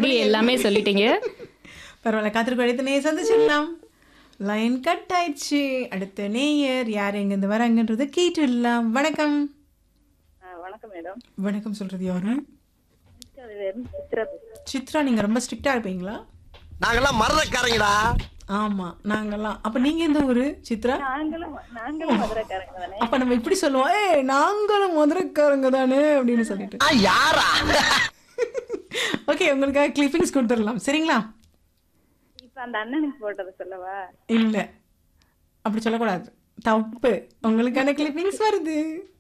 அப்படியே எல்லாமே சொல்லிட்டீங்க பரவாயில்ல காத்திருக்க அடுத்த நேயர் சந்திச்சிடலாம் லைன் கட் ஆயிடுச்சு அடுத்த நேயர் யார் எங்கேருந்து வராங்கன்றதை கேட்டுடலாம் வணக்கம் ஆ, வணக்கம் மேடம் வணக்கம் சொல்றது யாரு சித்ராவிலிருந்து சித்ரா பேசுறேன். சித்ரா நீங்க ரொம்ப ஸ்ட்ரிக்டா இருப்பீங்களா நாங்கெல்லாம் மறதக்காரங்கடா ஆமா நாங்கெல்லாம் அப்ப நீங்க எந்த ஊரு சித்ரா நாங்களும் நாங்களும் மதுரைக்காரங்க தானே அப்ப நம்ம இப்படி சொல்லுவோம் ஏய் நாங்களும் மதுரைக்காரங்க தானே அப்படின்னு சொல்லிட்டு யாரா ஓகே உங்களுக்காக கிளிப்பிங்ஸ் கொடுத்துடலாம் சரிங்களா இப்ப அந்த அண்ணனுக்கு போட்டதை சொல்லவா இல்ல அப்படி சொல்லக்கூடாது தப்பு உங்களுக்கான கிளிப்பிங்ஸ் வருது